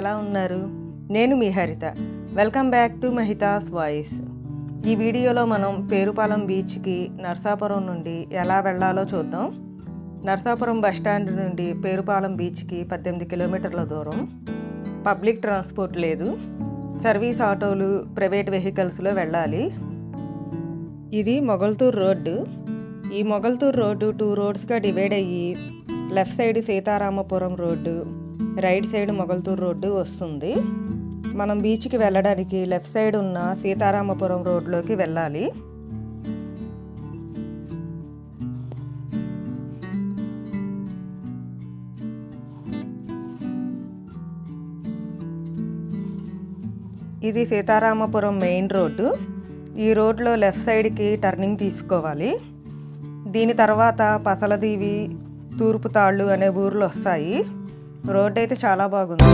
ఎలా ఉన్నారు నేను మీ హరిత వెల్కమ్ బ్యాక్ టు మహితాస్ వాయిస్ ఈ వీడియోలో మనం పేరుపాలెం బీచ్కి నర్సాపురం నుండి ఎలా వెళ్ళాలో చూద్దాం నర్సాపురం బస్టాండ్ నుండి పేరుపాలెం బీచ్కి పద్దెనిమిది కిలోమీటర్ల దూరం పబ్లిక్ ట్రాన్స్పోర్ట్ లేదు సర్వీస్ ఆటోలు ప్రైవేట్ వెహికల్స్లో వెళ్ళాలి ఇది మొగల్తూర్ రోడ్డు ఈ మొగల్తూర్ రోడ్డు టూ రోడ్స్గా డివైడ్ అయ్యి left side Sitaramapuram road right side Mogalthur road వస్తుంది మనం బీచ్కి వెళ్ళడానికి లెఫ్ట్ సైడ్ ఉన్న సీతారామపురం రోడ్లోకి వెళ్ళాలి ఇది సీతారామపురం మెయిన్ రోడ్డు ఈ రోడ్లో లెఫ్ట్ సైడ్కి టర్నింగ్ తీసుకోవాలి దీని తర్వాత పసలదీవి తూర్పు తాళ్ళు అనే ఊర్లు వస్తాయి రోడ్ అయితే చాలా బాగుంది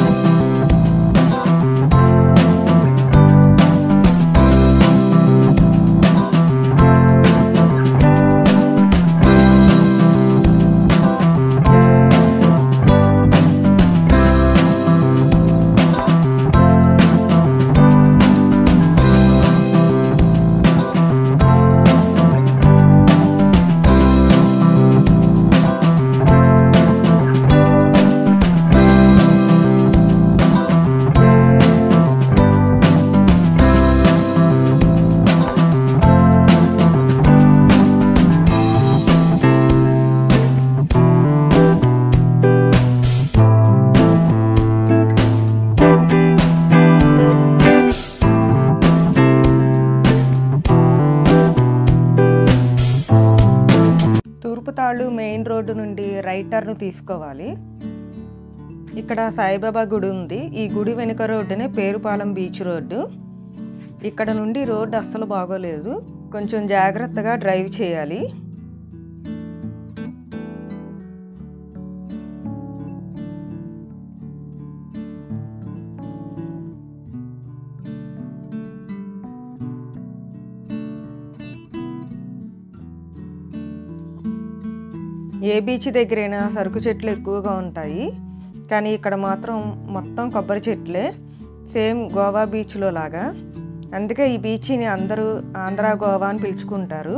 తూర్పు తాళ్ళు మెయిన్ రోడ్డు నుండి రైట్ టర్న్ తీసుకోవాలి ఇక్కడ సాయిబాబా గుడి ఉంది ఈ గుడి వెనుక రోడ్డునే పేరుపాలెం బీచ్ రోడ్డు ఇక్కడ నుండి రోడ్డు అస్సలు బాగోలేదు కొంచెం జాగ్రత్తగా డ్రైవ్ చేయాలి ఏ బీచ్ దగ్గరైనా సరుకు చెట్లు ఎక్కువగా ఉంటాయి కానీ ఇక్కడ మాత్రం మొత్తం కొబ్బరి చెట్లే సేమ్ గోవా బీచ్లో లాగా అందుకే ఈ బీచ్ని అందరూ ఆంధ్ర గోవా అని పిలుచుకుంటారు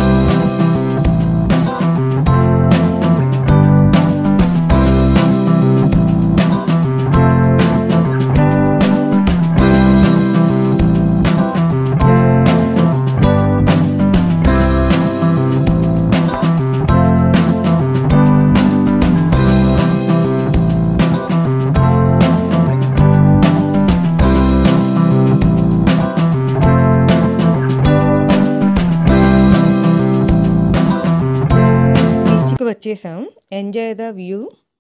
బీచ్కి వచ్చేసాం ఎంజాయ్ ద వ్యూ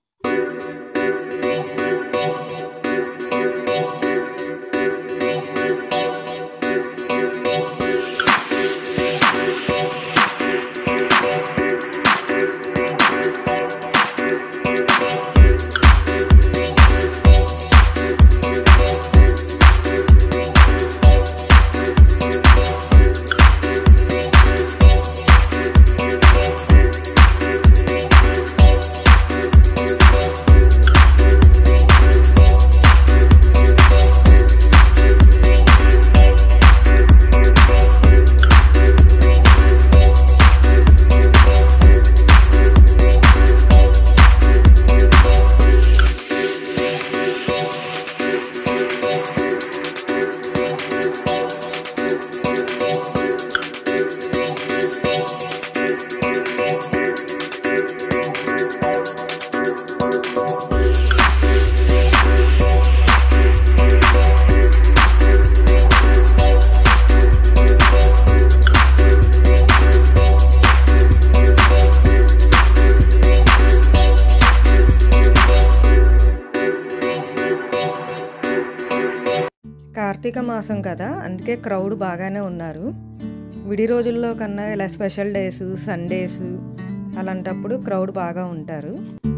కార్తీక మాసం కదా అందుకే క్రౌడ్ బాగానే ఉన్నారు విడి రోజుల్లో కన్నా ఇలా స్పెషల్ డేస్ సండేస్ అలాంటప్పుడు క్రౌడ్ బాగా ఉంటారు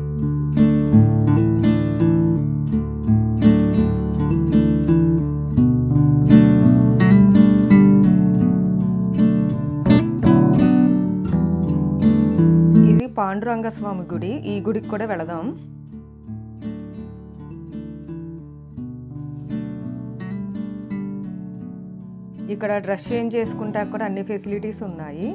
ఇది పాండురంగ స్వామి గుడి ఈ గుడికి కూడా వెళదాం ఇక్కడ డ్రెస్ చేంజ్ చేసుకుంటా కూడా అన్ని ఫెసిలిటీస్ ఉన్నాయి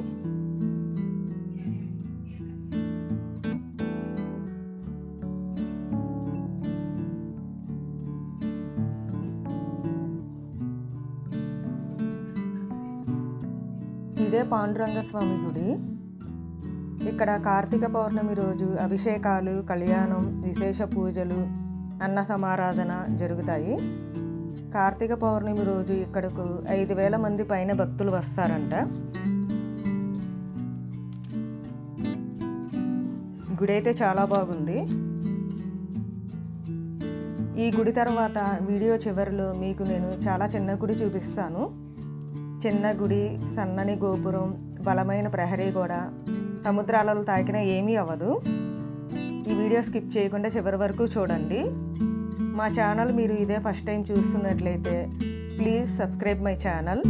ఇదే పాండురంగ స్వామి గుడి ఇక్కడ కార్తీక పౌర్ణమి రోజు అభిషేకాలు కళ్యాణం విశేష పూజలు అన్న సమారాధన జరుగుతాయి కార్తీక పౌర్ణమి రోజు ఇక్కడకు ఐదు వేల మంది పైన భక్తులు వస్తారంట గుడి అయితే చాలా బాగుంది ఈ గుడి తర్వాత వీడియో చివరిలో మీకు నేను చాలా చిన్న గుడి చూపిస్తాను చిన్న గుడి సన్నని గోపురం బలమైన ప్రహరీ గోడ సముద్రాలలో తాకిన ఏమీ అవ్వదు ఈ వీడియో స్కిప్ చేయకుండా చివరి వరకు చూడండి మా ఛానల్ మీరు ఇదే ఫస్ట్ టైం చూస్తున్నట్లయితే ప్లీజ్ సబ్స్క్రైబ్ మై ఛానల్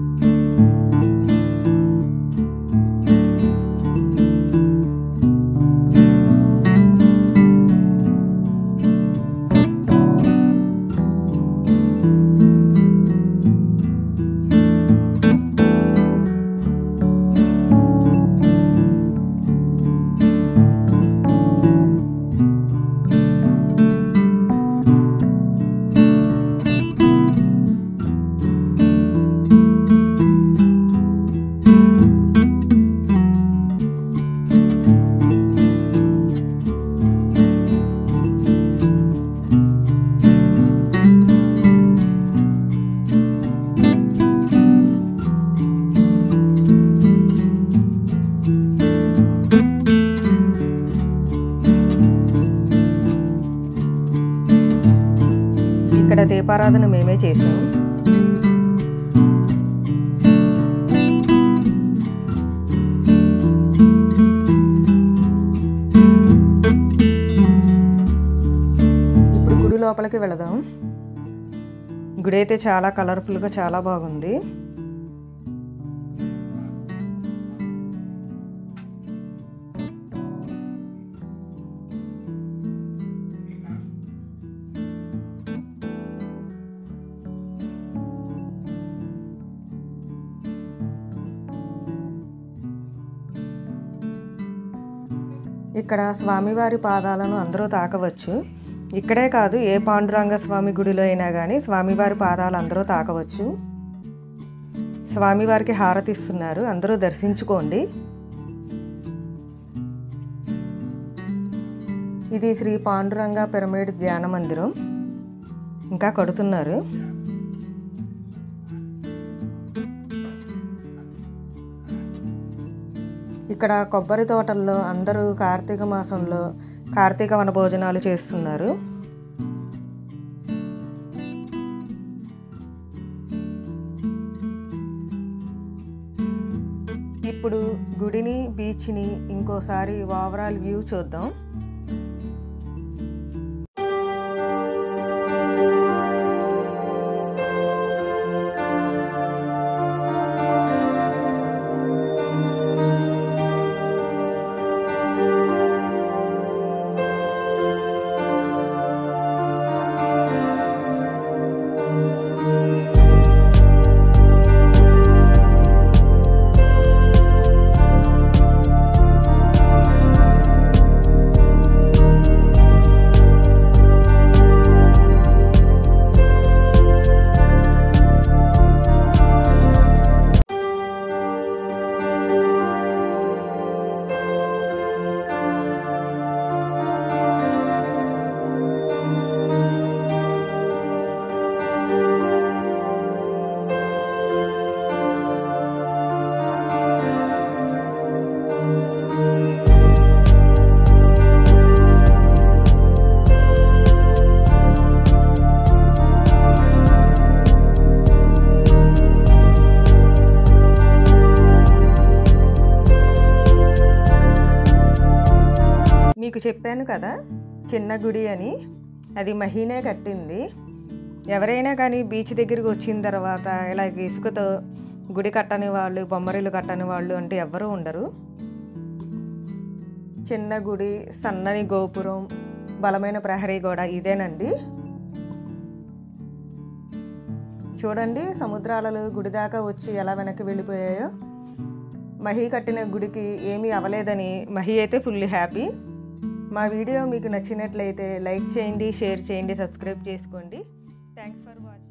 ఇక్కడ దీపారాధన మేమే చేసాం ఇప్పుడు గుడి లోపలికి వెళదాం గుడి అయితే చాలా కలర్ఫుల్గా చాలా బాగుంది ఇక్కడ స్వామివారి పాదాలను అందరూ తాకవచ్చు ఇక్కడే కాదు ఏ పాండురంగ స్వామి గుడిలో అయినా కానీ స్వామివారి పాదాలు అందరూ తాకవచ్చు స్వామివారికి హారతి ఇస్తున్నారు అందరూ దర్శించుకోండి ఇది శ్రీ పాండురంగ పిరమిడ్ ధ్యాన మందిరం ఇంకా కడుతున్నారు ఇక్కడ కొబ్బరి తోటల్లో అందరూ కార్తీక మాసంలో కార్తీక వన భోజనాలు చేస్తున్నారు ఇప్పుడు గుడిని బీచ్ని ఇంకోసారి ఓవరాల్ వ్యూ చూద్దాం మీకు చెప్పాను కదా చిన్న గుడి అని అది మహీనే కట్టింది ఎవరైనా కానీ బీచ్ దగ్గరికి వచ్చిన తర్వాత ఇలా ఇసుకతో గుడి కట్టని వాళ్ళు బొమ్మరిల్లు కట్టని వాళ్ళు అంటే ఎవ్వరూ ఉండరు చిన్న గుడి సన్నని గోపురం బలమైన ప్రహరీ గోడ ఇదేనండి చూడండి సముద్రాలలు గుడి దాకా వచ్చి ఎలా వెనక్కి వెళ్ళిపోయాయో మహి కట్టిన గుడికి ఏమీ అవ్వలేదని మహి అయితే ఫుల్లీ హ్యాపీ మా వీడియో మీకు నచ్చినట్లయితే లైక్ చేయండి షేర్ చేయండి సబ్స్క్రైబ్ చేసుకోండి థ్యాంక్స్ ఫర్ వాచింగ్